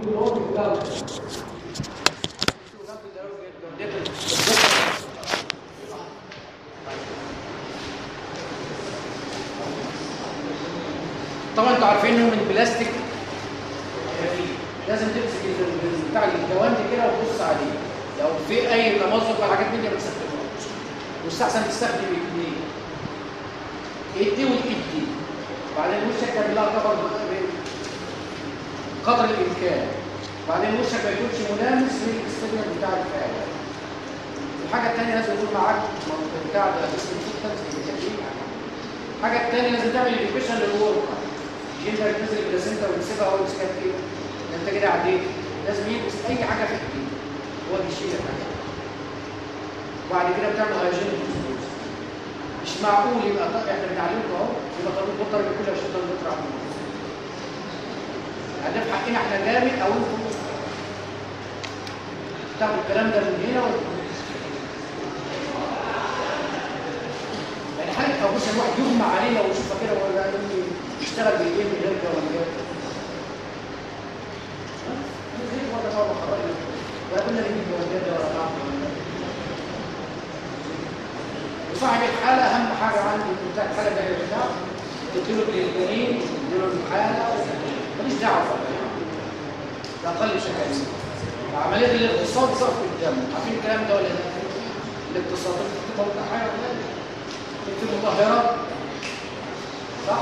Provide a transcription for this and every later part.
طبعا انتوا عارفين انه من بلاستيك لازم تمسك ال- بتاع الجوانب كده وتبص عليه لو في اي تمزق ولا حاجات من دي ما تستخدمهاش واستحسن تستخدم الاثنين ايد دي والايد دي بعدين وشك تعمل لها كفر قدر الامكان بعدين وشك ما يكونش ملامس للاستخدام بتاع الفعل الحاجه الثانيه لازم يكون معاك بتاع ده اسمه سيستمز الحاجه الثانيه لازم تعمل ايديوكيشن للورقه جينا تنزل البلاسينتا وتسيبها اول مسكات كده ده انت كده عديت لازم يلبس اي حاجه في ايديه هو اللي يشيل الحاجه وبعد كده بتعمل هايجين مش معقول يبقى طب احنا بنعلمكم اهو يبقى طبيب بطل بكل 20 لتر عمود يعني في حقنا احنا جامد او انتم تاخدوا الكلام ده من هنا وتقولوا يعني حاجه ابوس الواحد يغمى عليه لو يشوفها كده ولا قال لي يشتغل بايديه من غير جوانجات زي ولا مره خرج ويقول لي نجيب جوانجات ده ولا نعمل وصاحب الحاله اهم حاجه عندي بتاع الحاله ده بتاع قلت له للجنين قلت له الحاله ماليش دعوه ده اقل شيء عمليه الاقتصاد صرف الدم عارفين الكلام ده ولا لا الاقتصاد بتبقى حاجه في مطهرات صح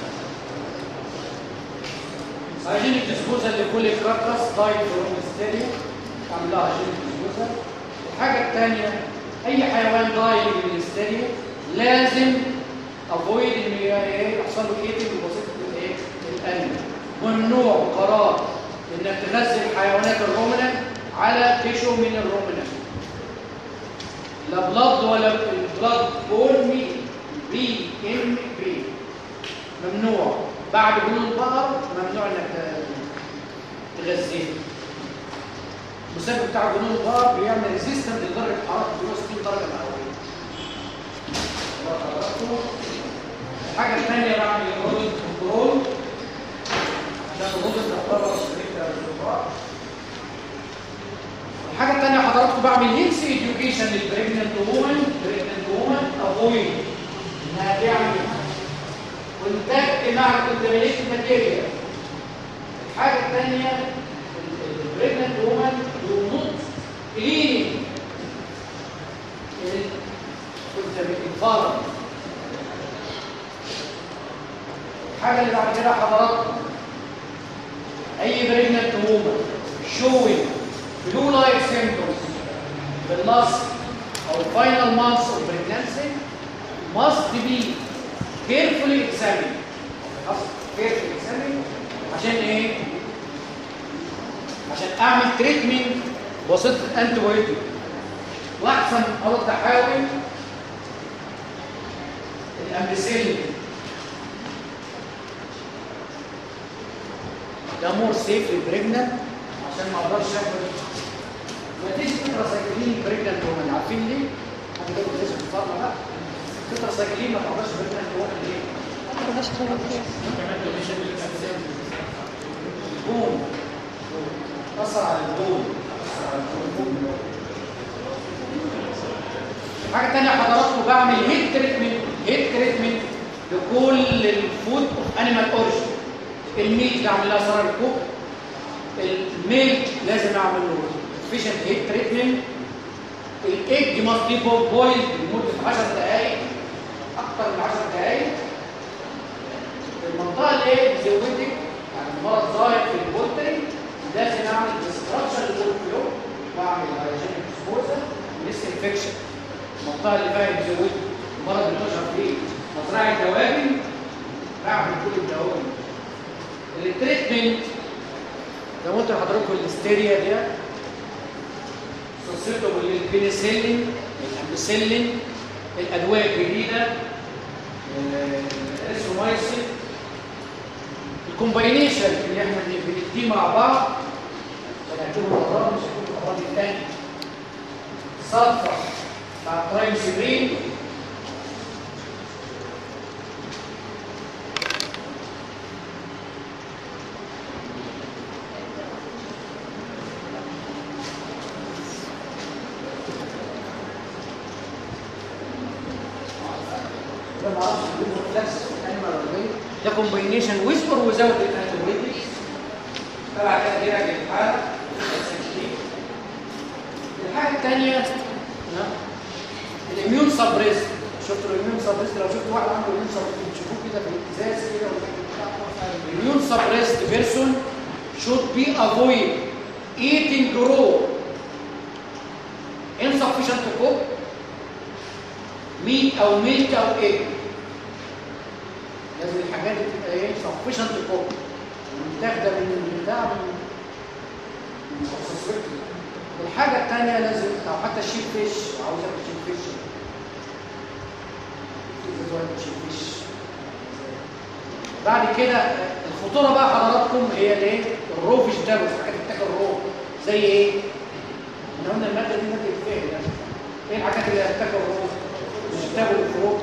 هايجينيك ديسبوزال لكل الكاركاس دايت فروم ستيريو اعمل لها هايجينيك ديسبوزال الحاجه الثانيه اي حيوان داي من الستيريو لازم افويد ان ايه يحصل له ايتنج بسيط الايه الانيمال ممنوع قرار انك تغذي الحيوانات الرومنة على تيشو من الرومنة لا بلاد ولا البلاد بون مي بي ام بي ممنوع بعد جنون البقر ممنوع انك تغذيه المسبب بتاع جنون البقر بيعمل ريزيستنت لدرجه حراره 260 درجه مئويه الحاجه الثانيه بعمل الرودنت كنترول عشان الرودنت تعتبر الحاجه الثانيه حضراتكم بعمل هيلث اديوكيشن للبريجننت وومن بريجننت وومن افويد انها تعمل كونتاكت مع الكونتامينيشن ماتيريال الحاجه الثانيه البريجننت وومن دو نوت كلين الفارم الحاجه اللي بعد كده حضراتكم اي بريجننت وومن showing blue light symptoms the last or final months of pregnancy must be carefully examined must carefully examined عشان ايه عشان اعمل تريتمنت بواسطه انتي بايوتيك واحسن ارد احاول الامبسيلين ده مور سيف للبريجننت عشان ما اقدرش اخد ما تيجي تتراسايكلين بريجننت ومن عارفين ليه؟ انا جايب ليش الفارما بقى تتراسايكلين ما تقدرش بريجننت ومن ليه؟ البوم اثر على البوم اثر على البوم حاجه ثانيه حضراتكم بعمل هيت تريتمنت هيت تريتمنت لكل الفود اوف انيمال اوريجن الميت بعمل لها سرعه الكوك الميل لازم اعمل له فيشن هيت تريتمنت الايج ماست بي بويل لمده 10 دقائق اكثر من 10 دقائق المنطقه اللي هي زودت يعني المرض ظاهر في البولتري لازم اعمل ديستراكشن للفلو واعمل هايجينيك ديسبوزل وليس انفكشن المنطقه اللي فيها زودت المرض اللي نشر فيه مزرعه الدواجن بعمل كل الدواجن التريتمنت زي ما قلت لحضراتكم الهستيريا دي سوسيتو والبنسلين الامبسلين الادويه الجديده الريسومايسين الكومباينيشن اللي احنا بنديه مع بعض هنعتبره الاضرار مش هيكون الاضرار الثانيه صدفه مع ترايم سيبرين كومبينيشن ويز اور ويزاوت الانتيبيوتكس تبع تقديرك للحاله الحاجه الثانيه الاميون سبريس شفت الاميون سبريس لو شفت واحد عنده اميون سبريس بتشوفوه كده في الازاز كده الاميون سبريس بيرسون should be avoid eating raw insufficient to cook meat او milk او egg لازم الحاجات دي تبقى ايه sufficient to cook متاخده من بتاع من الحاجة الثانية لازم أو حتى الشيب فيش عاوز أكل شيب فيش شيب فيش بعد كده الخطورة بقى حضراتكم هي الايه؟ الرو فيجيتابلز حاجات بتاكل رو زي ايه؟ احنا قلنا المادة دي مادة الفهم يعني ايه الحاجات اللي بتاكل رو؟ فيجيتابل رو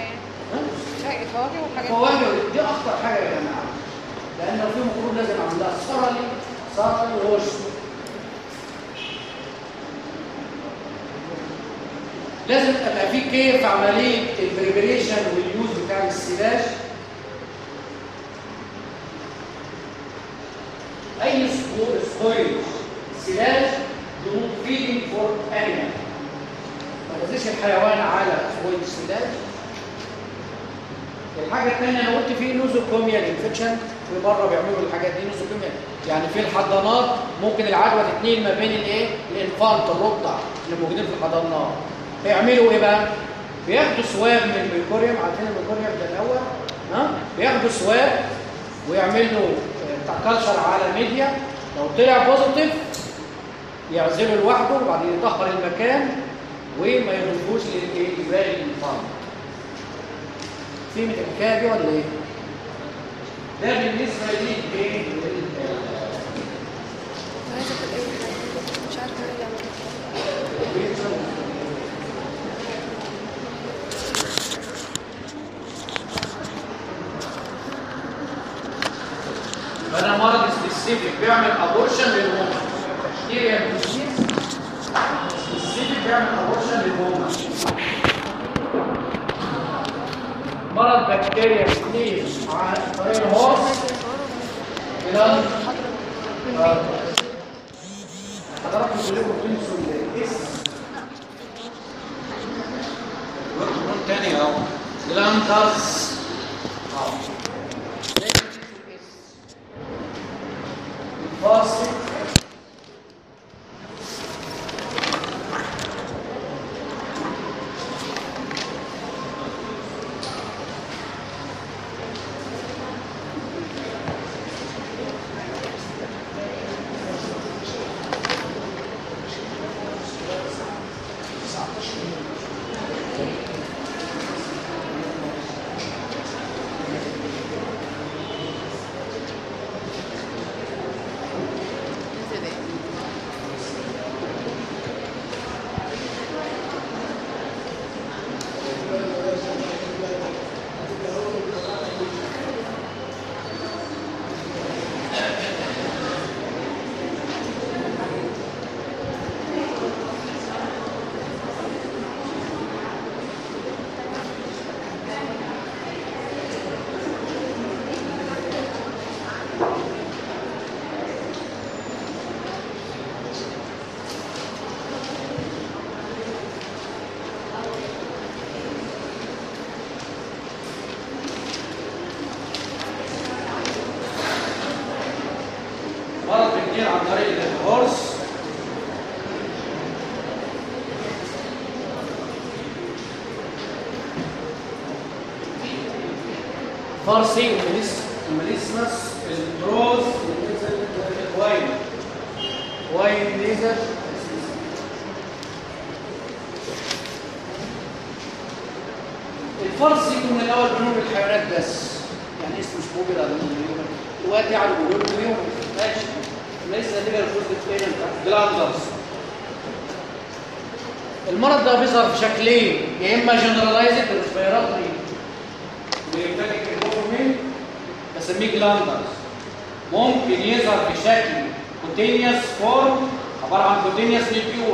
فواكه دي أخطر حاجة يا جماعة لأن لو في ميكروب لازم عندها صرلي صرلي وش لازم ابقى في كير في عمليه البريبريشن واليوز بتاع السلاش اي سبويل سلاش دون فيدنج فور انيمال ما تزيدش الحيوان على سبويل السلاش الحاجه الثانيه انا قلت في نوزوكوميال انفكشن في بره بيعملوا الحاجات دي نوزوكوميال يعني في الحضانات ممكن العدوى تتنقل ما بين الايه الانفانت الرضع اللي موجودين في الحضانات بيعملوا ايه بقى بياخدوا سواب من الميكوريوم عارفين الميكوريوم ده الاول ها بياخدوا سواب ويعملوا كالشر على ميديا لو طلع بوزيتيف يعزله لوحده وبعدين يطهر المكان وما يضيفوش لباقي الفرد في من الحكايه دي ولا ايه ده بالنسبه لي ايه مش عارفه فده مرض سبيسيفيك بيعمل ابورشن للومن بكتيريا ديزيز سبيسيفيك بيعمل ابورشن للومن مرض بكتيريا كتير عن طريق الهورس الى حضراتكم كلكم تنسوا الاسم وقت تاني اهو جلاندرز اهو فاصل مرض بكتير عن طريق الهورس فارسي وميليس وميليسمس البروز واين واين ليزر الفارسي كنا الاول بنقول الحيوانات بس يعني اسمه مش موجود على اليوم دلوقتي يعني بيقولوا له يوم ماشي لسه دي الجزء الثاني جلاندرز المرض ده بيظهر في شكلين يا اما جنرالايزد ريسبيراتوري ويبتدي الهرمون بسميه جلاندرز ممكن يظهر في شكل كوتينيوس فورم عباره عن كوتينيوس نيبيول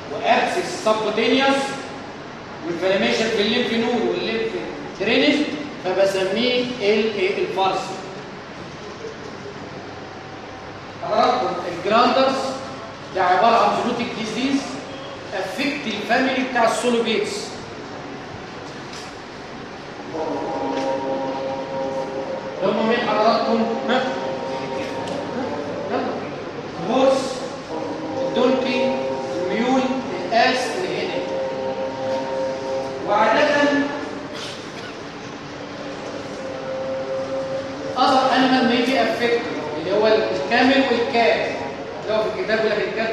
وابسس سبكوتينيوس وانفلاميشن في الليمف نود والليمف درينج فبسميه الايه الفارسي حضراتكم الجراندرز ده عباره عن زونوتيك ديزيز افكت الفاميلي بتاع السولوبيتس هم مين حضراتكم؟ ها؟ يلا الهورس الدولفين الميول القاس الهنا وعادة other animal may be affected اللي هو الكامل والكاد اللي هو في الكتاب يقول لك الكاد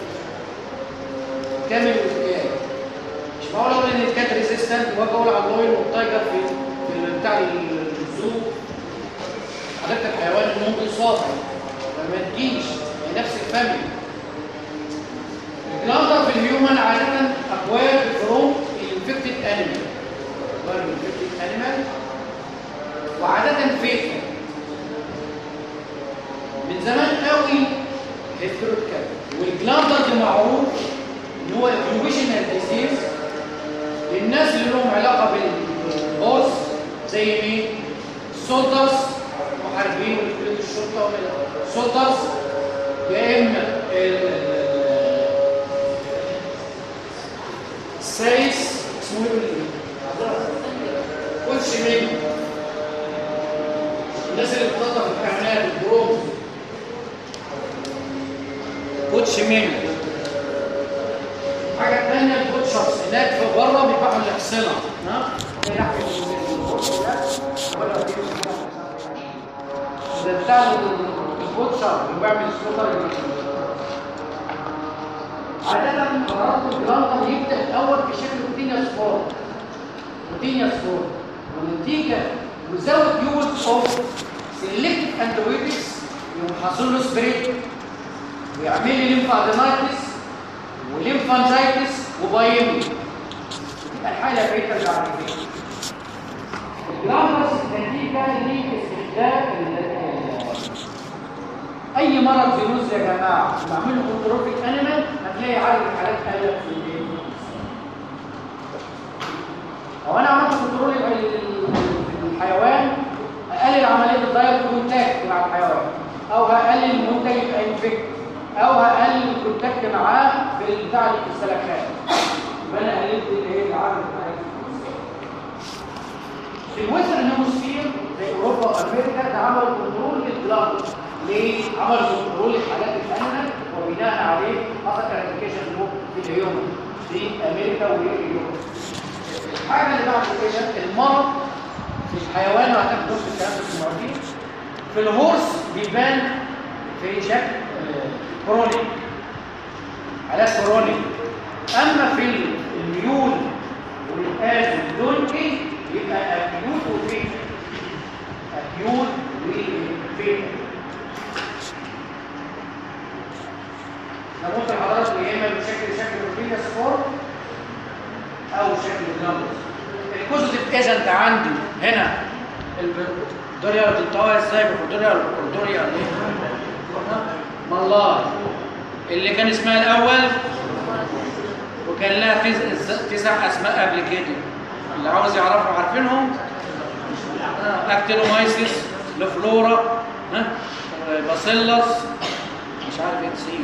الكامل والكاد مش معقول اقول ان الكاد ريزيستنت واجي اقول على اللويل والتايجر في في بتاع الزو حضرتك الحيوان اللي ممكن يصاب فما تجيش هي نفس الفاميلي الجلاندر في الهيومن عادة أكواد فروم الانفكتد انيمال أكواد الانفكتد انيمال وعادة فيتال من زمان قوي هيستوريكال والجلاندر ده معروف ان هو البروفيشنال ديزيز للناس اللي لهم علاقه بالهورس زي مين؟ السولدرز محاربين وكليه الشرطه وكده السولدرز يا اما السايس اسمه ايه كوتش مين الناس اللي بتنظف الحيوانات البروم كوتش مين حاجه ثانيه البوتشرز هناك في بره بيبيعوا الاحصنه ها ده بتاع البوتشر اللي بيعمل السكر عادة قرارات الجلانتر يبدأ الأول بشكل روتينيوس فورم روتينيوس فورم والنتيجة without use of selective antibiotics يقوم حاصل له سبريت ويعمل لي ليمفادينايتس وليمفانجايتس وبايمي يبقى الحالة بعيدة ترجع كده الجلانترز نتيجة لاستخدام اي مرض فيروس يا جماعه بعمل له كنترول في الانيمال هتلاقي عدد الحالات قلت في الايه لو انا عملت كنترول في الحيوان اقلل عمليه الدايركت كونتاكت مع الحيوان او هقلل المنتج يبقى انفكت او هقلل الكونتاكت معاه في بتاع السلكات يبقى انا قللت الايه العدد الحالات في الويسترن هيموسفير زي اوروبا وامريكا ده عملوا كنترول للبلاد ليه؟ عملوا كنترول لحالات الانيمال وبناء عليه حصل كلاسيفيكيشن له في الهيومن في امريكا واليوروب. الحاجه اللي بعد كده المرض في الحيوان وهتاخد نص الكلام ده في المعدين في الهورس بيبان في شكل كرونيك حالات كرونيك اما في الميول والقاز والدونكي يبقى اكيوت وفيت اكيوت وفيت نموت الحضارات يا اما بشكل شكل روتينيوس فورم او شكل جلامبس البوزيتيف ايجنت عندي هنا الدوريا بتنطوي ازاي بالدوريا الدوريا مالار اللي كان اسمها الاول وكان لها تسع اسماء قبل كده اللي عاوز يعرفوا عارفينهم اكتينومايسيس لفلورا ها باسيلس مش عارف ايه تسيب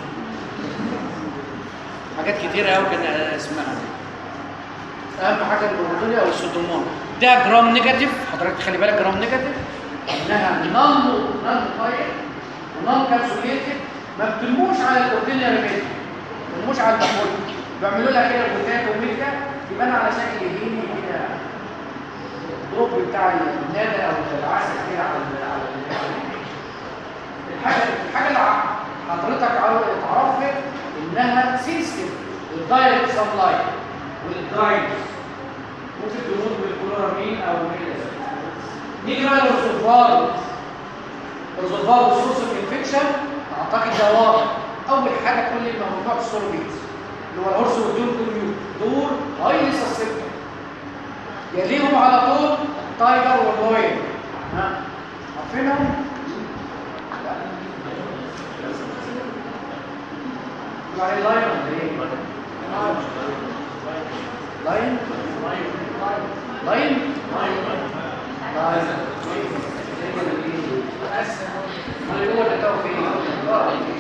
حاجات كتيره قوي كان اسمها اهم حاجه البروتوليا او السودومون ده جرام نيجاتيف حضرتك خلي بالك جرام نيجاتيف انها نون نون فاير ونون كابسوليتد ما بتلموش على البروتينيا ريميدي ما بتلموش على البحول بيعملوا لها كده بوتات وميكا يبان على شكل هيني كده الدروب بتاع النادى او العسل كده على على الحاجه الحاجه اللي حضرتك تعرفها انها سيستم الدايركت سبلاي والدرايفز ممكن تموت بالكلورامين او كده نيجي بقى للرزوفار الرزوفار والسورس اوف انفكشن اعتقد ده واضح اول حاجه كل الموضوع السولفيتس اللي هو الهرس والدول كلهم دول هايلي سسبتبل يليهم على طول التايجر واللوين ها عارفينهم؟ يعني لاين ولا ايه؟ لاين؟ لاين؟ اللي هو اللي كانوا فيه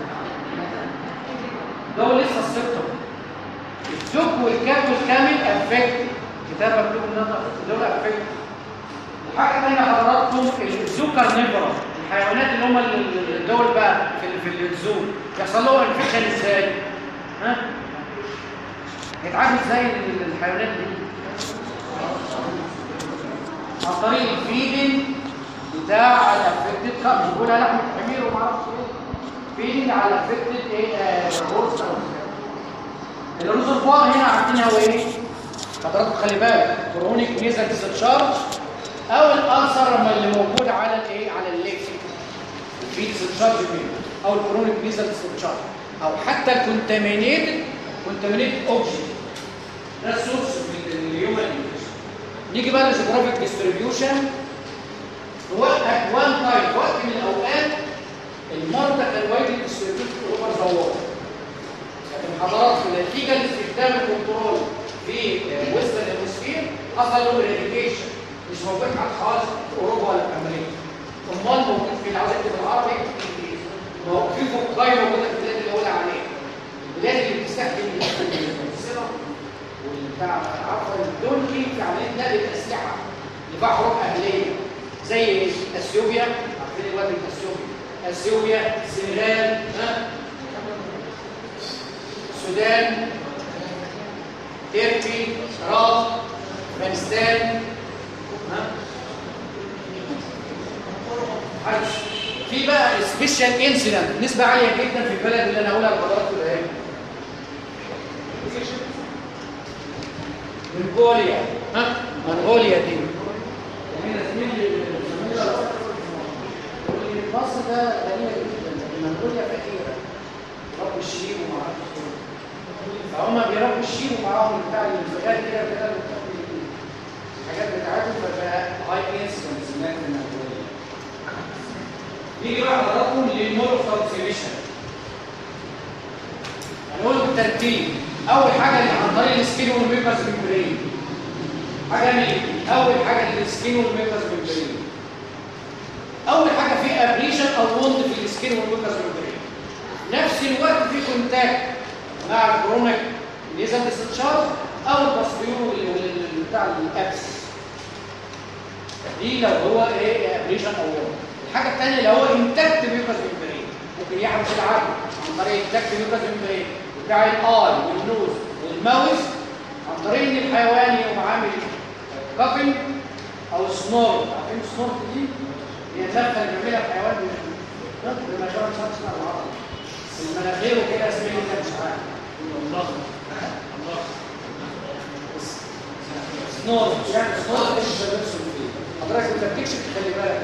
دول لسه السبتم الزوج والكاب والكامل افكت كتاب مكتوب ان انا دول افكت الحاجه الثانيه حضراتكم الزوج كارنيفورا الحيوانات اللي هم الدول بقى في في الزوج يحصل لهم انفكشن ازاي؟ ها؟ هيتعامل ازاي الحيوانات دي؟ عن طريق الفيدنج بتاع الافكتد كاب بيقولها لحمه حمير وما اعرفش ايه فيدنج على الافكتد ايه هورس الريزرفوار هنا عارفين هو ايه حضراتكم خلي بالك كرونيك نيزل ديسشارج او الالسر لما اللي موجود على الايه على الليك في ديسشارج منه او الكرونيك نيزل ديسشارج او حتى الكونتامينيتد كونتامينيتد اوبجكت ده السورس من الهيومن نيجي بقى للجغرافيك ديستريبيوشن هو ات وان تايم وقت من الاوقات المرضى كان وايد ديستريبيوت اوفر ذا وورلد لكن حضراتكم نتيجه لاستخدام الكنترول في ويسترن هيموسفير حصل له ريديكيشن مش موجود على خالص في اوروبا ولا في امريكا امال موجود في العزائم بالعربي في الانجليزي في فقايه موجوده في البلاد اللي اقول عليها البلاد اللي بتستخدم السيرم والبتاع عفوا دول في في عمليه نقل الاسلحه لباع حروب اهليه زي اثيوبيا عارفين الواد اثيوبيا اثيوبيا السنغال ها السودان تركي عراق افغانستان ها في بقى سبيشال انسيدنت نسبه عاليه جدا في البلد اللي انا هقولها لحضراتكم الايه منغوليا ها منغوليا دي هنا زميلي مصر ده غنيه جدا لكن منغوليا فقيره رب الشيب وما اعرفش فهم بيربوا الشيب ومعاهم بتاع الفئات كده كده الحاجات بتاعتهم فبقى هاي انسيدنس هناك في منغوليا نيجي بقى حضراتكم للمول اوف ترانسميشن هنقول بالترتيب اول حاجه اللي عن طريق السكين والميكرز ميمبرين حاجه مين اول حاجه السكين والميكرز ميمبرين اول حاجه في ابريشن او ووند في السكين والميكرز ميمبرين نفس الوقت في كونتاكت مع الكرونيك نيزل ديستشارج او الباسبيور بتاع الابس دي لو هو ايه ابريشن او ووند الحاجه الثانيه اللي هو انتاكت ميكرز ميمبرين ممكن يحدث العدوى عن طريق انتاكت ميكرز ميمبرين بتاع الاي والنوز والماوس عن طريق ان الحيوان يقوم عامل كافن او سنور عارفين السنور دي هي النفخه اللي بيعملها الحيوان بما شاء الله اسمها العربي المناخير وكده اسمه ايه مش عارف الله الله سنور يعني سنور ايش بنفسه فيه حضرتك انت بتكشف خلي بالك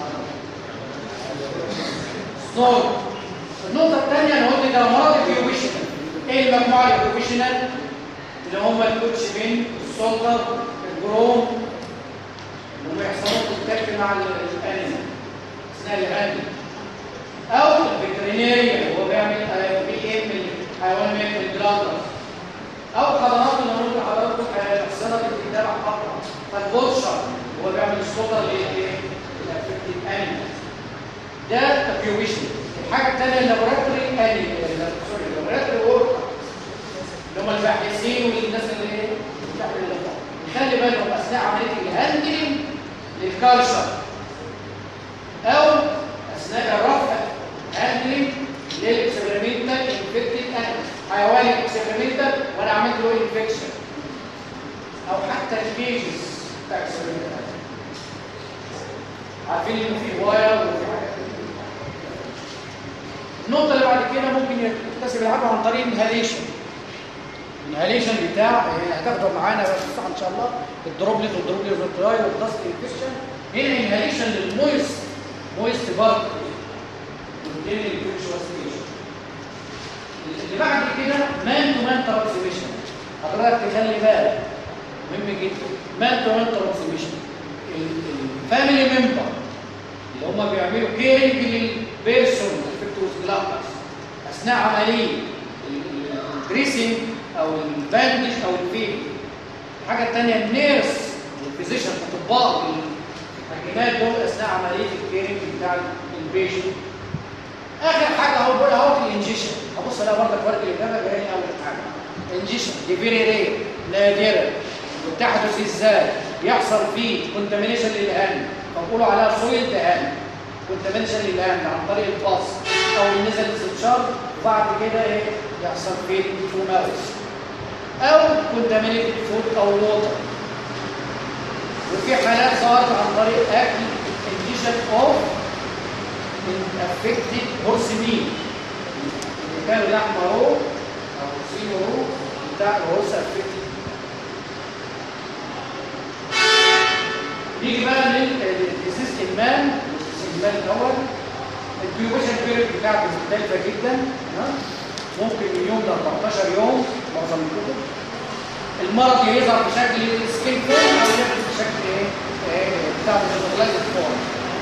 سنور النقطه الثانيه انا قلت ده مرض بيوبيشنال ايه المجموعه البروفيشنال اللي هم الكوتشمين السلطه الجروم اللي يحصلوا كونتاكت مع الانيمال اثناء الانيمال او الفيترينيريا اللي هو بيعمل بي ام الحيوان بيعمل الجلاندرز او حضرات اللي قلت لحضراتكم الحصانه اللي بتتابع فتره فالبوتشر هو بيعمل السلطه للافكتيف انيمالز ده تبيويشن الحاجه الثانيه اللابوراتوري انيمال سوري اللابوراتوري ورك اللي هم الباحثين والناس اللي ايه بتعمل اللقاء خلي بالهم اثناء عمليه الهاندلنج للكالشر او اثناء الرفع هاندلنج للاكسبيرمنتال انفكتد انيمال حيوان اكسبيرمنتال وانا عملت له انفكشن او حتى الكيجز بتاع الاكسبيرمنتال عارفين انه في واير وفي حاجات النقطة اللي بعد كده ممكن يكتسب العدوى عن طريق الانهاليشن الانهاليشن بتاع هتاخده معانا بس ان شاء الله الدروبلت والدروبلت والتراي والدست انفكشن هنا انهاليشن للمويست مويست بارك والدين الانفكشن اللي بعد كده مان تو مان ترانسميشن حضرتك تخلي بالك مهم جدا مان تو مان ترانسميشن الفاميلي ممبر اللي هم بيعملوا كيرنج للبيرسون الفكتوس اثناء عمليه الدريسنج او الباندج او الفيل الحاجه الثانيه النيرس والفيزيشن الاطباء المحجمات دول اثناء عمليه الكيرنج بتاع البيشنت اخر حاجه اهو بقول اهو الانجيشن هبص الاقي برضك ورق الاجابه جاي لي اول حاجه انجيشن دي فيري رير نادره وتحدث ازاي يحصل فيه كونتامينيشن للهان فبقولوا عليها سويل دهان كونتامينيشن للهان عن طريق الباص او النزل استنشاق وبعد كده ايه يحصل فيه توماوس او كونتامينيتد فود او ووتر وفي حالات ظهرت عن طريق اكل انجيشن اوف افكتد هورس ميل اللي كانوا لحمه رو او سينو رو بتاع الهورس افكتد نيجي بقى للديزيز المان المان الاول الكيوبيشن بيريد بتاعته مختلفه جدا تمام ممكن من يوم ل 14 يوم معظم الكتب المرض يظهر بشكل سكين فورم او يظهر بشكل ايه إيه بتاع الجنرالايزد فورم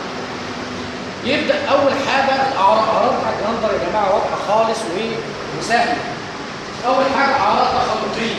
يبدا اول حاجه الاعراض الاعراض بتاعت الجندر يا جماعه واضحه خالص وايه وسهله اول حاجه اعراض تخلطيه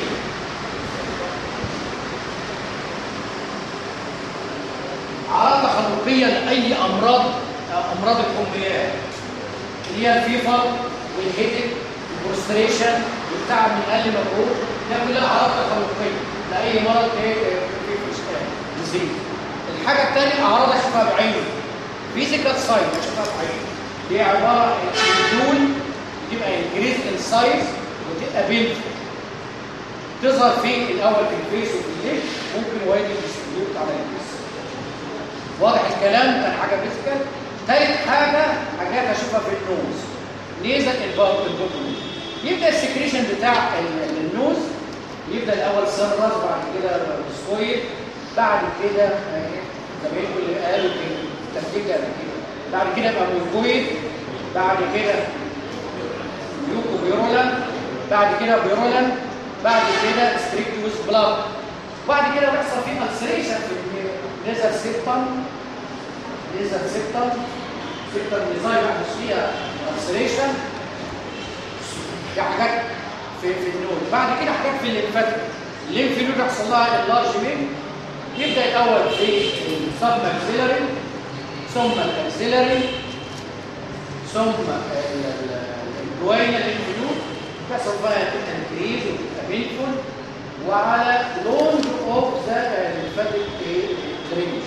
اعراض تخلقيه لاي امراض امراض الحميات اللي هي الفيفر والهيدك والبروستريشن والتعب من اقل مجهود ده كلها اعراض تخلقيه لاي مرض ايه ديزيز الحاجه الثانيه اعراض اشوفها بعيني فيزيكال ساين اشوفها بعيني دي عباره عن الدول بتبقى انكريز ان سايز وتبقى بنت تظهر في الاول في الفيس وفي الليل ممكن وايد ديستريبيوت على الفيس واضح الكلام كان حاجه فيزيكال ثالث حاجه حاجات اشوفها في النوز نيزل البوتوم يبدا السكريشن بتاع النوز يبدا الاول سرس بعد كده سكويد بعد كده زمايلكم اللي قالوا التفكيك قبل كده بعد كده يبقى ميوكويد بعد كده ميوكو بيرولان بعد كده بيرولان بعد كده ستريكتوس بلاد بعد كده بيحصل فيه السريشن في ليزر سيبتم ليزر سيبتم سيبتم ديزاين يحدث فيها السريشن دي حاجات في في النود بعد كده حاجات في الليمفاتيك الليمف نود يحصل لها اللارجمنت يبدا الاول في السب ماكسيلاري ثم الاكسيلاري ثم الجوينه الليمف نود يحصل بقى انكريز وتبقى بينفول وعلى لونج اوف ذا الليمفاتيك درينج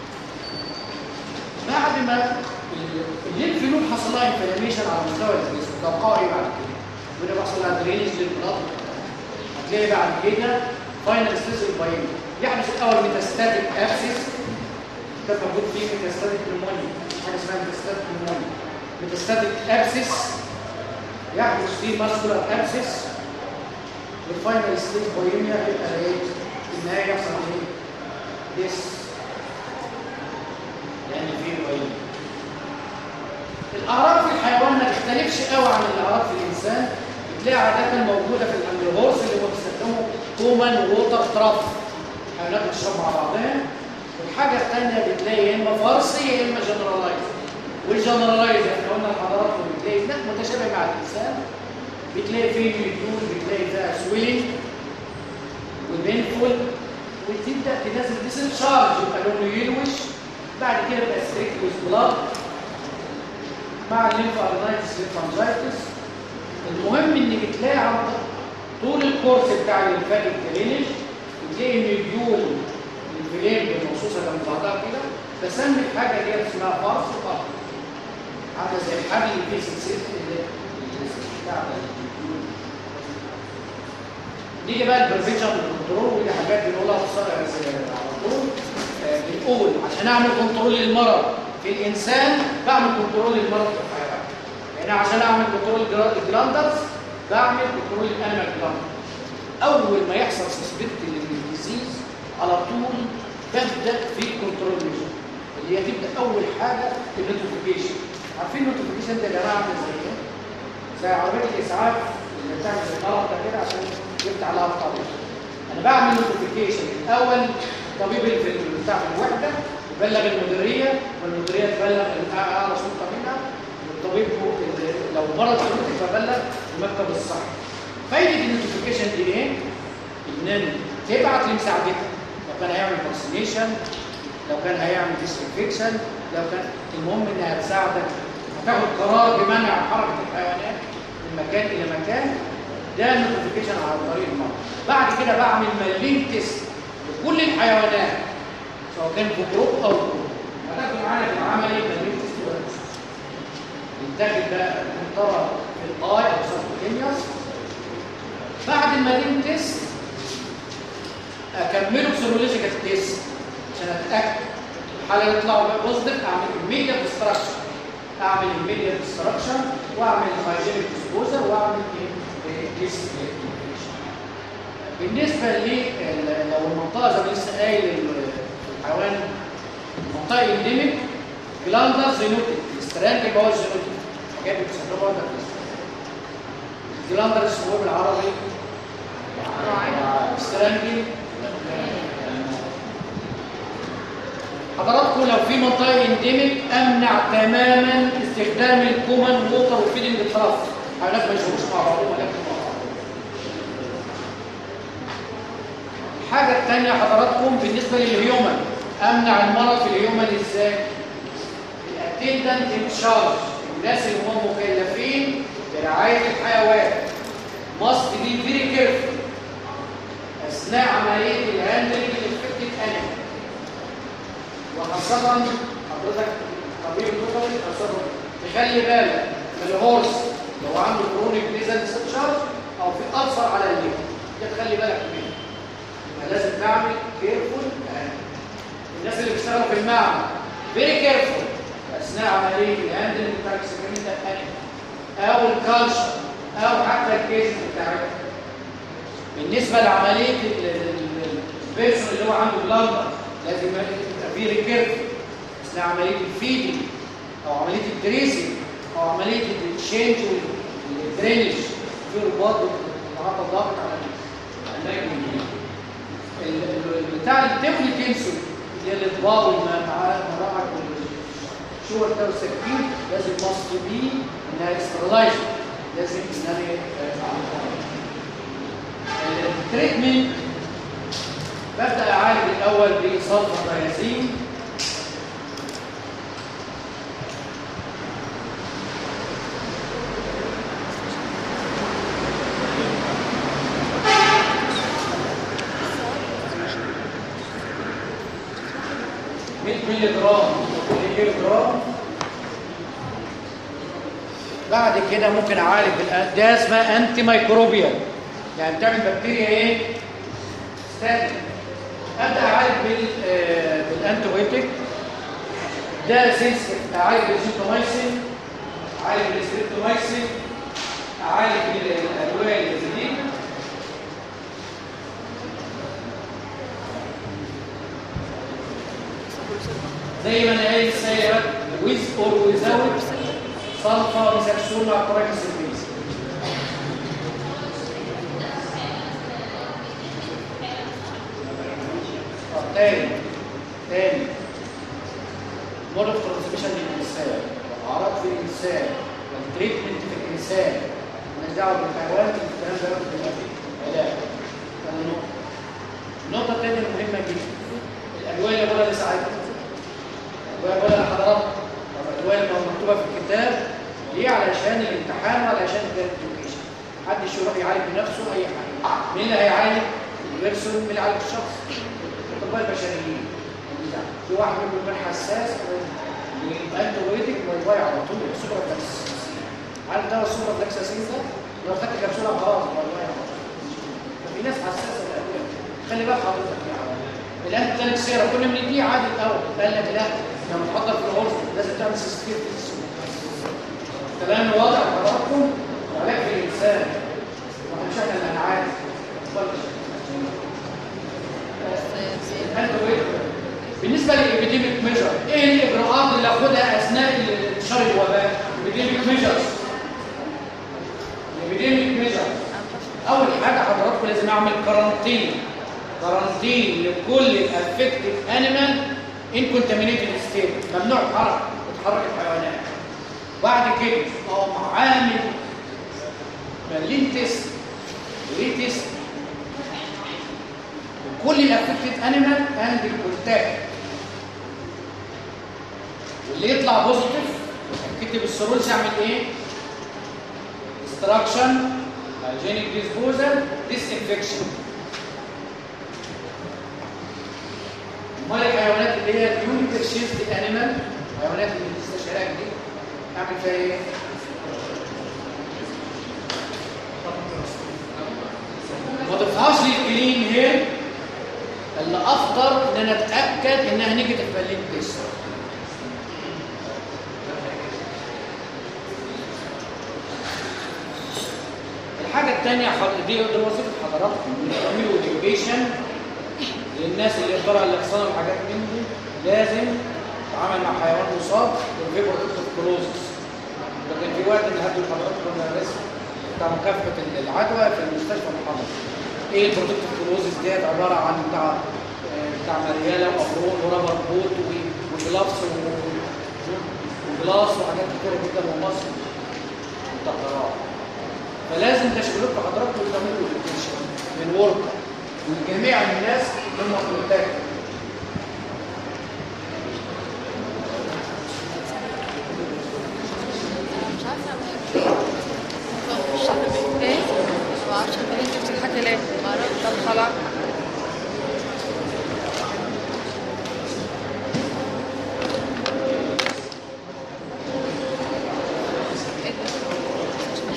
بعد ما الليمف نود حصل لها انفلاميشن على مستوى الجسم توقعي بعد كده وده بيحصل لها درينج للبلاد هتلاقي بعد كده فاينل ستيج الباين يحدث الاول ميتاستاتيك ابسيس ده موجود فيه ميتاستاتيك نمونيا حاجه اسمها ميتاستاتيك نمونيا ميتاستاتيك ابسيس يحدث فيه ماسكولار ابسيس والفاينل ستيج بايميا يبقى ايه النهايه يحصل ايه ديس لان فيه بايميا الاعراض في الحيوان ما تختلفش قوي عن الاعراض في الانسان بتلاقي عاده موجوده في الهورس اللي هو بيستخدمه كومان ووتر تراف الحيوانات بتشرب مع بعضها والحاجه الثانيه بتلاقي يا اما فارسي يا اما جنرالايز والجنرالايز احنا قلنا لحضراتكم بتلاقي لا متشابه مع الانسان بتلاقي فيه ميديول بتلاقي فيها سويلنج وبينفول وتبدا تنزل ديسنشارج يبقى لونه يلوش بعد كده يبقى ستريكتوس بلاد مع الليمفارنايتس ليمفانجايتس المهم ان بتلاقي عن طول الكورس بتاع الليمفاتيك درينج بتلاقي ميديول الفليم الموصوصه جنب بعضها كده بسمي الحاجه دي اسمها فارس وفارس عامله زي الحبل اللي فيه سلسله بتاع نيجي بقى البرفيشن كنترول ودي حاجات بنقولها على طول بنقول عشان اعمل كنترول للمرض في الانسان بعمل كنترول للمرض في الحيوان يعني عشان اعمل كنترول الجلاندرز بعمل كنترول الانيمال جلاندر اول ما يحصل سسبكت للديزيز على طول ببدا في كنترول ميجر اللي هي تبدا اول حاجه النوتيفيكيشن عارفين النوتيفيكيشن ده يا جماعه عامل زي ايه؟ زي عربيه الاسعاف اللي بتعمل زي الغلط ده كده عشان جبت عليها الطبيب انا بعمل نوتيفيكيشن الاول الطبيب اللي في بتاع الوحده يبلغ المديريه والمديريه تبلغ اعلى سلطه منها والطبيب لو مرض خلوتي فبلغ المكتب الصحي فايده النوتيفيكيشن دي ايه؟ ان تبعت لمساعدتها لو كان هيعمل فاكسينيشن لو كان هيعمل ديسانفكشن لو كان المهم انها تساعدك هتاخد قرار بمنع حركه الحيوانات من مكان الى مكان ده نوتيفيكيشن على طريق المرض بعد كده بعمل ملين تيست لكل الحيوانات سواء كان في جروب او جروب هتاخد معانا في العملي ملين تيست ولا يتاخد بقى منطقه في الاي او سبكوتينيوس بعد المالين تيست اكمله بسيرولوجيكال تيست عشان اتاكد الحاله يطلع بوزيتيف اعمل الميديا ديستراكشن اعمل الميديا ديستراكشن واعمل هايجينيك ديسبوزر واعمل ديس بالنسبه ل لو المنطقه زي ما لسه قايل الحيوان منطقه انديميك جلاندر زينوتيك استرانج اللي هو الزينوتيك حاجات بتستخدمها برضه جلاندر اسمه ايه بالعربي استرانجي حضراتكم لو في منطقه انديميك امنع تماما استخدام الكومن ووتر وفيدنج تراف حيوانات ما يشربوش مع بعضهم ولا مع بعض الحاجه الثانيه حضراتكم بالنسبه للهيومن امنع المرض في الهيومن ازاي الاتندنت ان شارج الناس اللي هم مكلفين برعايه الحيوان must be very careful اثناء عمليه الهاندلنج للافكتد انيمال وخاصة حضرتك طبيب البيطري خاصة تخلي بالك من الهورس لو عنده كرونيك ليزن ستشارج او في ألسر على الليل ده تخلي بالك منه يبقى لازم نعمل كيرفول الناس اللي بيشتغلوا في المعمل فيري كيرفول اثناء عمليه الهاندلنج بتاع الاكسبيرمنت انيمال او الكالشر او حتى الكيس بتاعتها بالنسبه لعمليه البيرسون اللي هو عنده بلاندر لازم يبقى فيه ريكيرف اثناء عمليه الفيدنج او عمليه الدريسنج او عمليه التشينج والدرينج في رباط بتتعاطى ضغط على الاماكن بتاع التبل تنسل اللي هي الاطباق والمراعك والشور ده والسكين لازم ماست بي انها استرلايز لازم انها التريتمنت ببدأ أعالج الأول بصلفة دايازين ملي جرام كيلو جرام بعد كده ممكن اعالج بالأ- ده اسمها انتي مايكروبيال يعني بتعمل بكتيريا ايه ستاتيك ابدا اعالج بال آه، بالانتيبيوتيك ده سنسيتيف اعالج بالسيتومايسين اعالج بالستريبتومايسين اعالج بالادويه الجديده زي ما انا قايل السيارات ويز اور ويزاوت صلفه ميثاكسون مع كوراكسيبيز طب تاني تاني مود اوف ترانسميشن للانسان اعراض في الانسان والتريتمنت في الانسان مالناش دعوه بالحيوان الكلام ده بيبقى فيه علاج ده النقطه النقطه الثانيه المهمه جدا الادويه اللي بقولها لساعتها الادويه بقولها لحضراتكم طب الادويه اللي مكتوبه في الكتاب ليه علشان الامتحان وعلشان الجراتيفيكيشن محدش يروح يعالج بنفسه اي حاجه مين اللي هيعالج البيرسون مين اللي هيعالج الشخص الاطباء البشريين في واحد منهم يكون حساس يبقى انت ويتك واي على طول سوبر فلاكس عارف ده السوبر فلاكس اساسي ده لو خدت كبسوله خلاص واي على طول ففي ناس حساسه للادويه خلي بالك حضرتك يعني الان تاني سيره كنا بنديه عادي الاول قال لك لا لما تحضر في الغرفه لازم تعمل سيستير في السوق كلام واضح لحضراتكم علاج في الانسان واحنا مش احنا اللي هنعالج بالنسبه للابيديميك ميجر ايه الاجراءات اللي اخدها اثناء انتشار الوباء الابيديميك ميجرز الابيديميك ميجر اول حاجه حضراتكم لازم اعمل كارانتين كارانتين لكل الافكتد انيمال ان كونتامينيتد ستيت ممنوع الحركه تتحرك الحيوانات بعد كده اقوم عامل مالين تيست وريتيست كل الافكتد انيمال اند الكونتاكت اللي يطلع بوزيتيف اكتب السيرولوجي اعمل ايه؟ destruction hygienic disposal disinfection امال الحيوانات اللي هي اليونيك شيفت انيمال الحيوانات اللي لسه شارعك دي اعمل فيها ايه؟ ما تضيفهاش للكلين هير اللي افضل ان انا اتاكد انها نيجاتيف بالين تيست الحاجه الثانيه دي دي وظيفه حضراتكم تعملوا education للناس اللي يقدروا على الاحصان والحاجات من دي لازم تعامل مع حيوان مصاب وفي بروتكتيف كلوزز لكن في وقت اللي هدوا لحضراتكم الرسم بتاع مكافحه العدوى في المستشفى المحافظ ايه البروتكتيف كلوزز ديت عباره عن بتاع آه، بتاع مرياله وابرون ورابر بوت و- وجلافز و- وجلاس وحاجات كتيره جدا ومصر مطهرات فلازم تشغلوا حضراتكم وتعملوا education من وركر من جميع الناس من مخلوقات مش عارفة مش عارفة ايه؟ ما اعرفش انت بتضحكي ليه؟ ما اعرفش طب خلاص ايه ده؟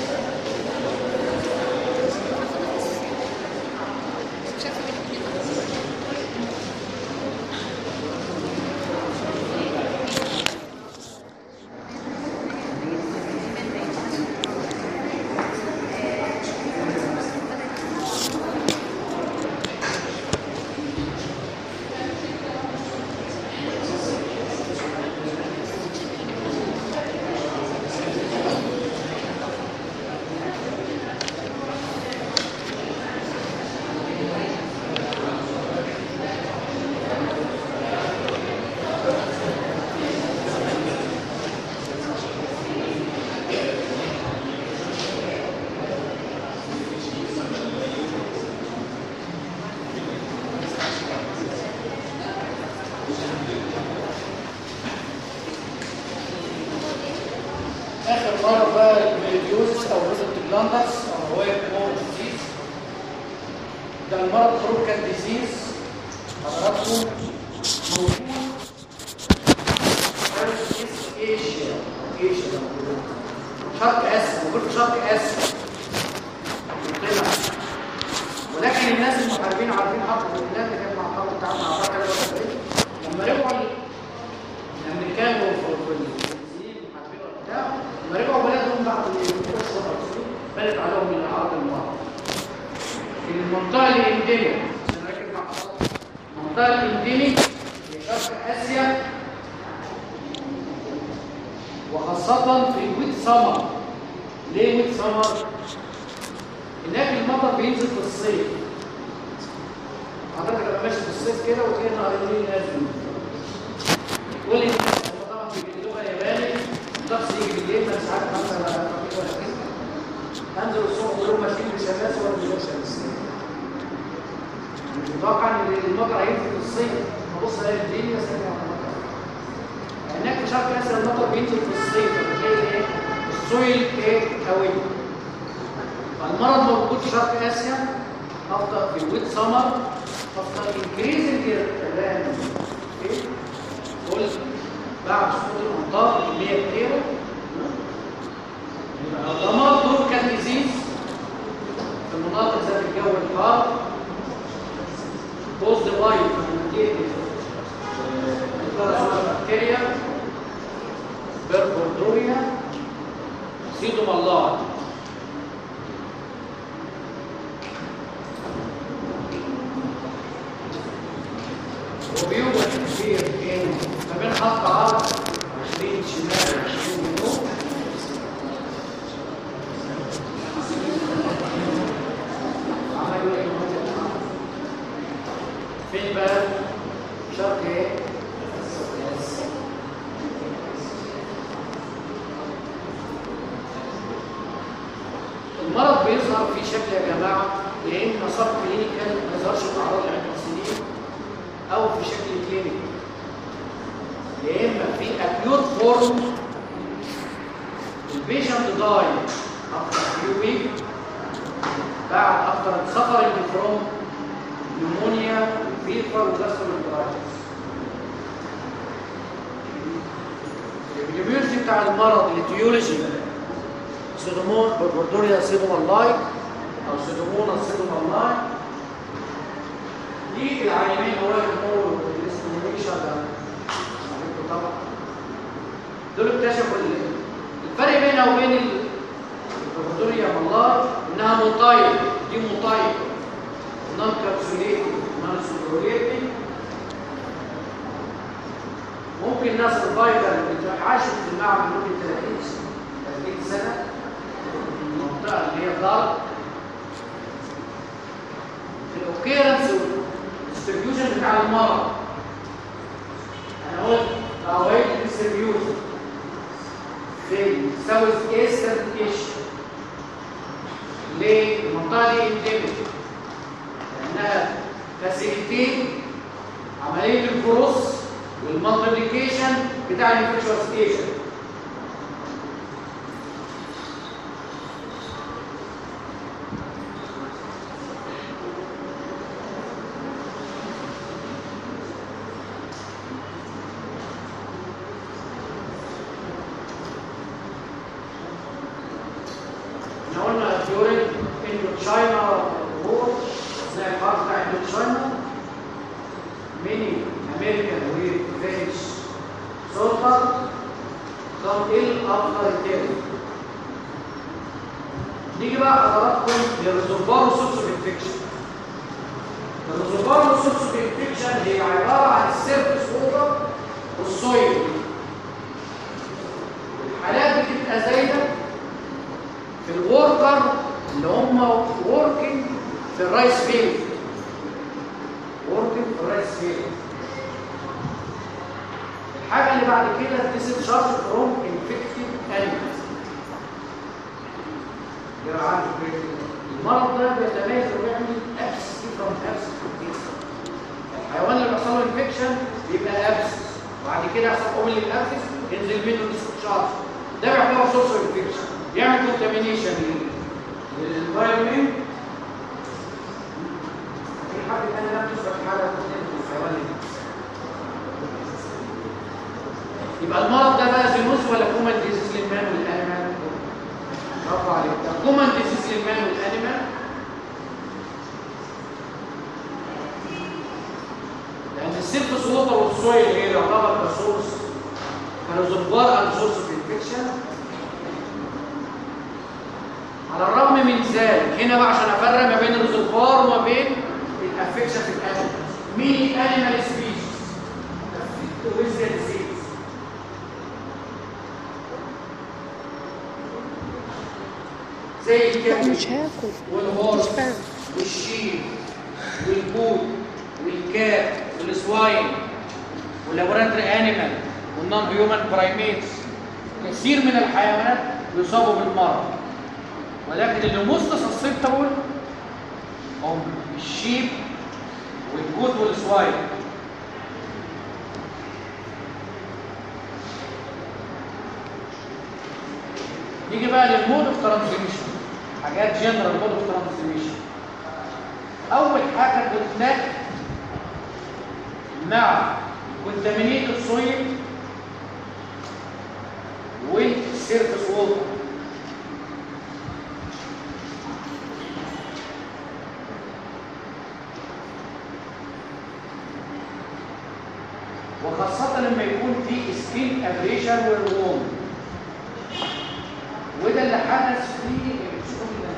مش عارفة مين اللي اخر مره بقى الميليديوزس او روزنت جلاندرز او هو مور ديزيز ده المرض تروبيكال ديزيز حضراتكم موجود في ايشيا ايشيا شرق اسيا موجود في شرق اسيا طلع ولكن الناس المحاربين عارفين حرب البلاد اللي كانت مع الحرب بتاعتنا مع بعض لما رجعوا الامريكان والفرنسيين محاربين وبتاع لما رجعوا بلدهم بعد القصه بلد عليهم من اعراض المرض في المنطقه الانديميه عشان نركز مع حضرتك المنطقه الانديميه في شرق اسيا وخاصه في ويت سمر ليه ويت سمر؟ هناك المطر بينزل في الصيف حضرتك لما ماشي في الصيف كده وتلاقي نهر النيل نازل تقول لي هم طبعا في اللغه الياباني الطقس يجي بالليل ما مش عارف مثلا ولا خفيف ولا كده انزل الصبح كلهم ماشيين بشماس ولا بدون شمس مش متوقع ان المطر هينزل في الصيف ابص الاقي الدنيا سريعه على المطر هناك في شرق اسيا المطر بينزل في الصيف فتلاقي ايه السويل ايه قوي المرض موجود في شرق اسيا افضل في الويت سمر افضل انكريزنج الكلام اوكي قول بعد سقوط الامطار كميه كتيره يبقى ضمان دور كان ديزيز في المناطق ذات الجو الحار بوز باي بكتيريا بيربوردوريا سيدومالار وبيوجد كثير بين ما بين خط عرض 20 شمال و 20 جنوب عملوا ايه فين بقى شرق ايه يس. المرض بيظهر في شكل يا جماعه يا اما صار كلينيكال ما يظهرش باعراض عده سنين او في شكل كلينيكي يا اما في الاكيوت فورم البيشنت داي after few weeks بعد after suffering from pneumonia fever وgastroenteritis البيولوجي بتاع المرض الاتيولوجي سيدومون بوربوردوريا سيدومالاي او سيدومونا سيدومالاي دي العينين هو الامور الاستيميشن ده عارفين طبعا دول اكتشفوا ال- الفرق بينها وبين ال- البوربوردوريا مالاي انها موتايل دي موتايل نون كابسوليتي نون سوبروليتي ممكن ناس الفايبر اللي عاشت في المعمل لمده 30 سنه 30 سنه في المنطقه اللي هي الدار الاوكيرنس والديستريبيوشن بتاع المرض انا قلت الاويد ديستريبيوشن في ساوث ايسترن ايشيا ليه؟ المنطقه دي انديميك لانها فاسيليتيت عمليه الجروس والمالتيبليكيشن بتاع الانفكشوس ايجنت احنا قلنا ديورنج اندو تشاينا وور زي الحرب بتاع اندو تشاينا many American with French soldiers come ill after return. نيجي بقى حضراتكم للريزرفوار سورس اوف انفكشن. الريزرفوار سورس اوف انفكشن هي عباره عن السيرفس ووتر والسويل. الحالات بتبقى زايده في الوركر اللي هم وركينج في الرايس فيلد working for rice field. الحاجة اللي بعد كده discharge from infected animals. يبقى عارف كده. المرض ده بيتميز وبيعمل ابس from ابس الحيوان اللي بيحصل له انفكشن بيبقى ابس وبعد كده يحصل اومن للابس ينزل منه discharge ده بيعتبر سورس اوف انفكشن يعمل كونتامينيشن للانفايرمنت في حد تاني لم يسبق حالة في الحيوان اللي يبقى المرض ده بقى زينوس ولا كومن ديزيز للمان والانيمال؟ برافو عليك ده كومن ديزيز للمان والانيمال لان السيرفس ووتر والسويل هي يعتبر كسورس كريزرفوار او سورس اوف انفكشن على الرغم من ذلك هنا بقى عشان افرق ما بين الريزرفوار وما بين الافكشن في الانيمال مين الانيمال سبيشيز with the disease زي لا الكبد مش هاكل والهورس مش فاهم. والشيب والبوت والكات والسواين واللابوراتري انيمال والنون هيومن برايميتس كثير من الحيوانات يصابوا بالمرض ولكن اللي most susceptible هم الشيب والجود والسواين نيجي بقى للمود اوف ترانسميشن حاجات جنرال مود اوف ترانسميشن اول حاجه كونتاكت مع كونتامينيتد سويل والسيرفس ووتر وخاصة لما يكون في سكين ابريشن والروم وده اللي حدث في شغل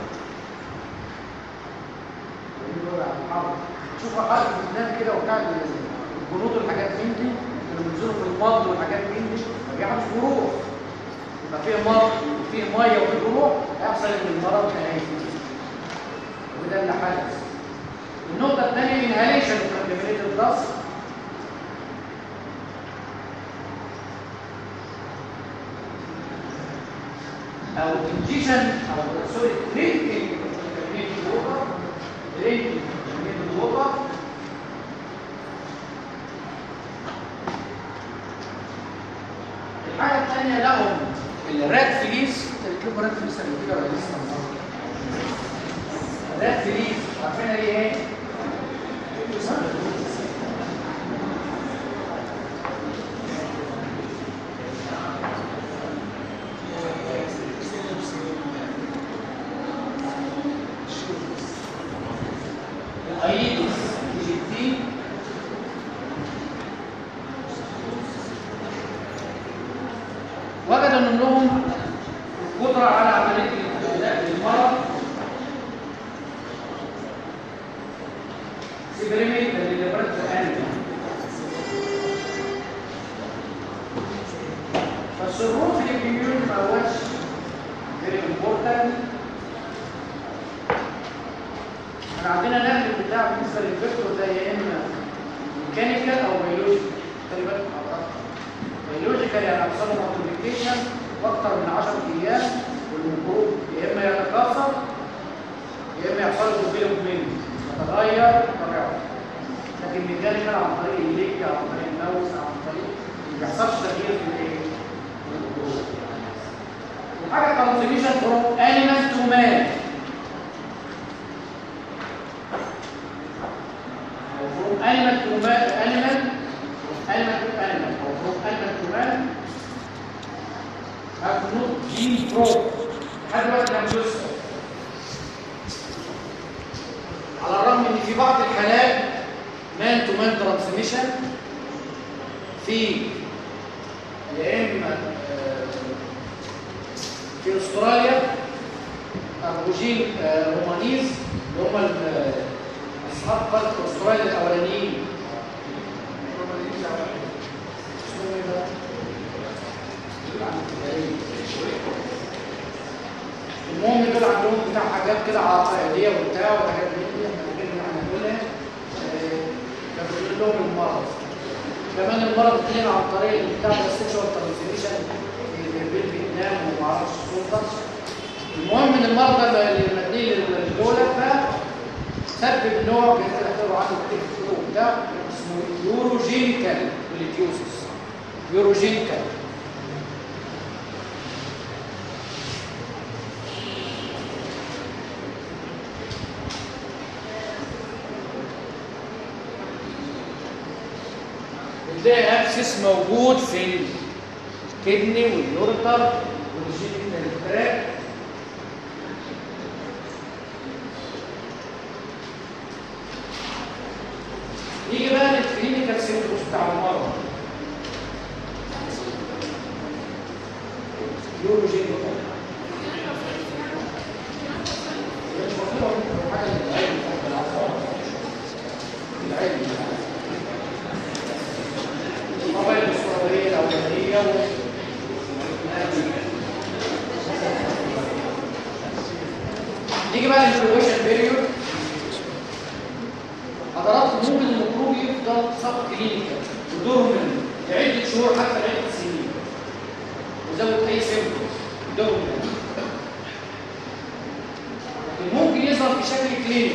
شوف حاجة في النام كده وبتاع الجنود والحاجات من دي اللي بينزلوا في المض والحاجات من دي ما بيعملش جروح يبقى فيه مض وفيه ميه وفيه جروح هيحصل ان المرض هيجي وده اللي حدث النقطة الثانية انهاليشن كونتامينيتد داست او انجيشن او سوري درينكينج كونتامينيتد ووتر درينكينج كونتامينيتد ووتر تانية لهم الراد فليس تركبوا راد فليس قبل كده ولا لسه؟ راد فليس عارفينها دي ايه؟ الايدس ايجيبتين وجد ان لهم قدره على عمليه الابتلاء للمرض سيبريميت للبرد انيمال فالسرور في الاميون ما هوش very important احنا عندنا نقل بتاع بالنسبه للفيكتور ده يا اما ميكانيكال او بيولوجيكال خلي بالك من حضرتك بيولوجيكال يعني هيحصل له مالتيبيكيشن اكتر من 10 ايام والميكروب يا اما يتكاثر يا اما يحصل له ديفلوبمنت يتغير طبيعته لكن ميكانيكال عن طريق الليك او عن طريق الماوس او عن طريق ما بيحصلش تغيير في الايه؟ في الميكروب وحاجه ترانسميشن فروم انيمال تو مان from animal to man, animal, animal to animal, or from animal to man, have not been proved. لحد دلوقتي لم يثبت. على الرغم ان في بعض الحالات مان تو مان ترانسميشن في يا اما آه، في استراليا ابوجين رومانيز اللي هم ال- اصحاب قاره استراليا الاولانيين اسمهم ايه بقى؟ المهم دول عندهم بتاع حاجات كده عقائديه وبتاع وحاجات من دي احنا بنتكلم عن دول كانوا بيقول لهم المرض كمان المرض اتنين عن طريق بتاع السكشوال ترانسميشن بين فيتنام وما اعرفش السلطه المهم ان المرض ده اللي مديه للدوله فسبب نوع بيختلفوا عنه كتير في الكتب ده اسمه يوروجينيكال بليتيوسس يوروجينيكال بتلاقي ابسس موجود في الكدني واليورتر والجينيتال تراك نيجي بقى للكلينيكال سيمبتومز بتاع المرض يوروجينيكال حاجه للعلم بالعصام العلم القبائل الصوريه الاولانيه نيجي بقى للانكوبيشن بيريود حضرات ممكن الميكروب يفضل سب كلينيكال ودورمن لعده شهور حتى لعده سنين وزود اي سيمبتومز دورمن لكن ممكن يظهر بشكل كلينيكي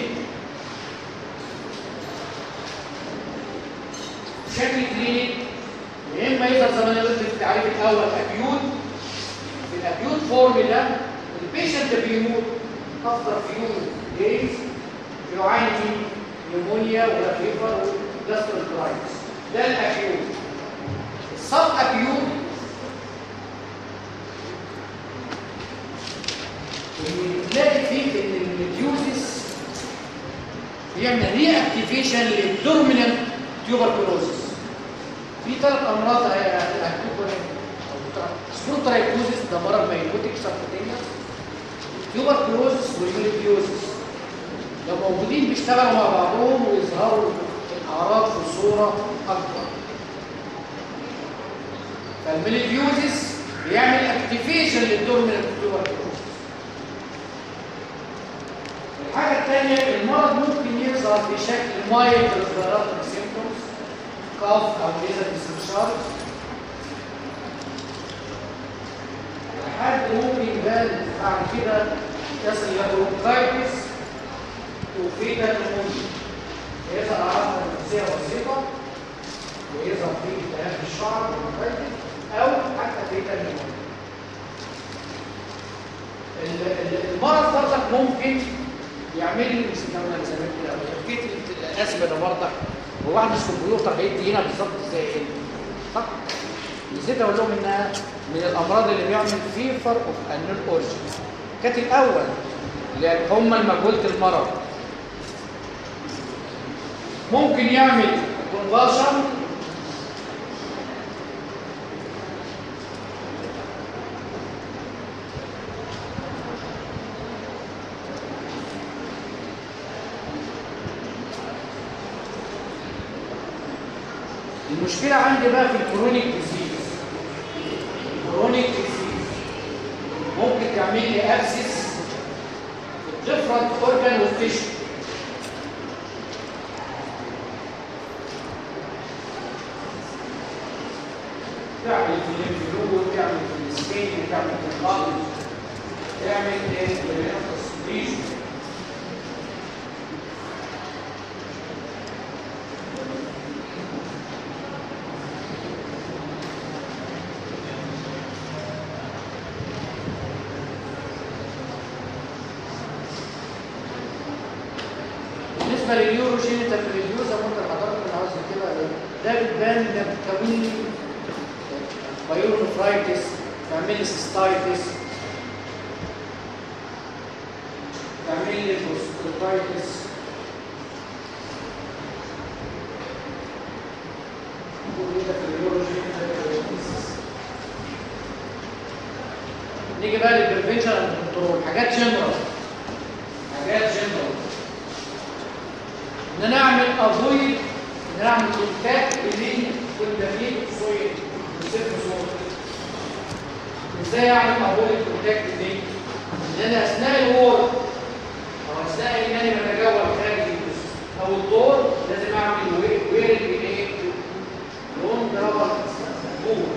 بشكل كلينيكي يا اما يظهر زي ما انا قلت في التعريف الاول اكيوت في الاكيوت فورم ده البيشنت بيموت افتر فيو دايز بيعاني من نيمونيا ولا فيفر وجاستروكرايتس ده الاكيوت السب اكيوت تلاقي فيه ان الميديوزيس بيعمل ري اكتيفيشن للدورمينانت تيوبركلوزيس في ثلاث امراض هتكون سبونترايكوزيس ده مرض ميكوتيك سبكوتينيوس تيوبركلوزيس والميديوزيس لو موجودين بيشتغلوا مع بعضهم ويظهروا الاعراض في صوره اكبر فالميليفيوزيس بيعمل اكتيفيشن للدورمينانت تيوبركلوزيس الحاجه الثانيه المرض ممكن يظهر بشكل مايلد ريسبيراتوري سيمبتومز كاف او ليزر استنشاق لحد ممكن يبان بعد كده يصل الى برونكايتس وفيتا نمونيا يظهر اعراض نفسيه بسيطه ويظهر فيه التهاب في الشعر برونكايتس او حتى فيتال نيمونيا ال- ال- المرض برضك ممكن يعمل لي نسينا زمان كده حكيت الاسم ده برضك هو واحد مش كمبيوتر هيدي هنا بالظبط زي ايه صح نسيت اقول لهم انها من الامراض اللي بيعمل فيفر اوف انول اورجن كانت الاول اللي هم المجهوله المرض ممكن يعمل كونفالشن المشكلة عندي بقى في الكرونيك ديزيز الكرونيك ديزيز ممكن تعمل لي ابسس different organ of tissue تعمل في الليمفنود تعمل في السكين تعمل في القلب تعمل ايه في ليجن بالنسبه لليوروجينيتال ريديوزا ممكن حضرتك من عاوز كده ده بتبان ده بتكون لي بايورونفرايتس تعمل لي سيستايتس تعمل لي بروستاتايتس كل ده في اليوروجينيتال ريديوزا نيجي بقى للبريفنشن اند كنترول حاجات جنرال حاجات جنرال ان انا اعمل افويد ان انا اعمل كونتاكت بين والدليل الصويل والسيرف صوت ازاي اعمل افويد كونتاكت بين ان انا اثناء الوور او اثناء ان انا بتجول خارج الجسم او الدور لازم اعمل ويرنج ايه لون رابر بور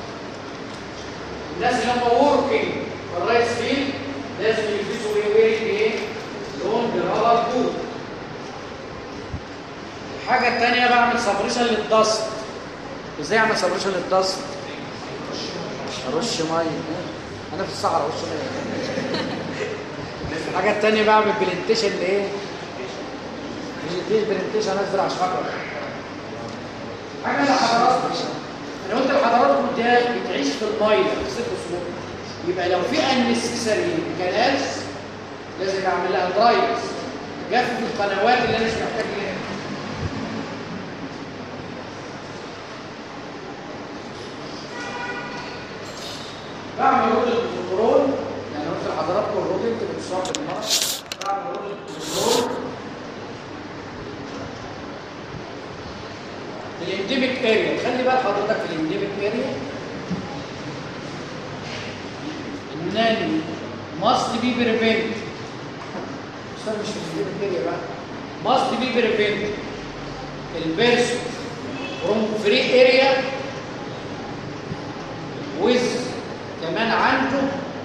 الناس اللي هم وركينج في الرايت فيلد لازم يلبسوا ايه ويرنج ايه لون رابر بور الحاجة التانية بعمل سبريشن للدست ازاي اعمل سبريشن للدست ارش ميه انا في الصحراء ارش ميه الحاجة التانية بعمل بلنتيشن لايه بلنتيشن ازرع شجر حاجة لحضراتكم انا قلت لحضراتكم ده بتعيش في الميه في ست شهور يبقى لو في انسيسري كنالز لازم اعمل لها درايفز جف القنوات اللي انا مش محتاج لها بعمل رول الكنترول يعني قلت لحضراتكم الرول انت بتصاب بالمرض بعمل رول الكنترول في الانديميك اريا خلي بال حضرتك في الانديميك اريا انني must be prevent استنى مش في الانديميك اريا بقى must be prevent البيرسون from free area with كمان عنده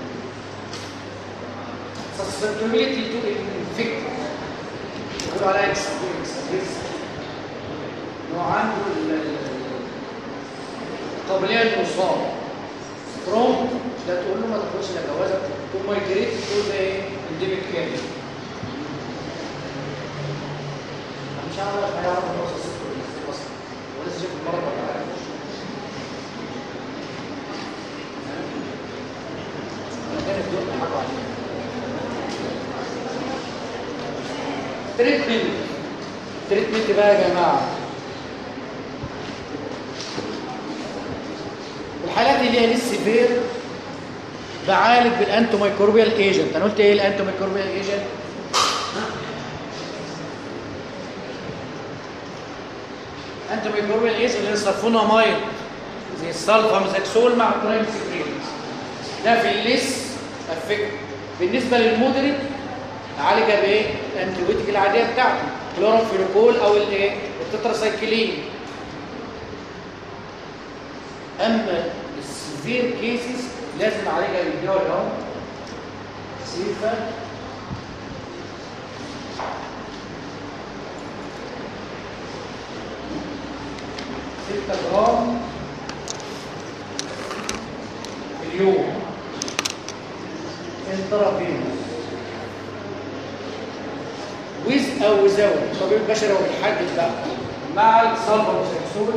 susceptibility to infect يقولوا عليها experience انه عنده ال- ال- القابليه للمصاب سترونج لا تقول له ما تاخدش لا جوازك ثم يجريت تقول ده ايه انديميك كامل مش عارف هيعرف ان هو صفر اصلا هو لسه شايف المرض ولا ما عارفش كانت دول بيضحكوا علينا تريتمنت تريتمنت بقى يا جماعه الحالات اللي هي للسيفير بعالج بالانتو مايكروبيال ايجنت انا قلت ايه الانتو مايكروبيال ايجنت انتو مايكروبيال ايجنت اللي صرفونا مايل زي السلفا ميزاكسول مع ترايمسيكرينز ده في الليس افكت بالنسبه للمودريت اعالجها بايه الانتيبيوتيك العاديه بتاعتي كلورامفينيكول او الايه التتراسايكلين اما السيفير كيسز لازم اعالجها بالدواء اهو سيفا ستة جرام بيور انترافينوس ويز او ويزاوت الطبيب البشري هو بيحدد بقى مع السلفروكسول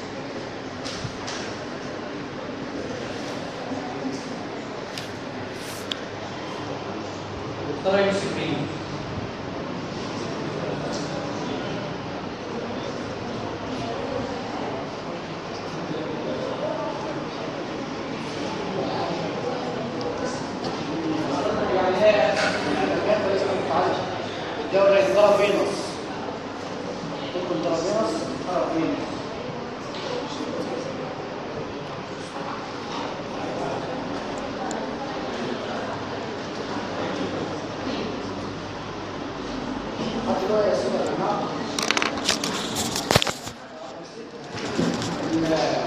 والترايوسيبين يعني هي الدولة الترافينوس تدخل ترافينوس ترافينوس حتى يا سيدي يا جماعة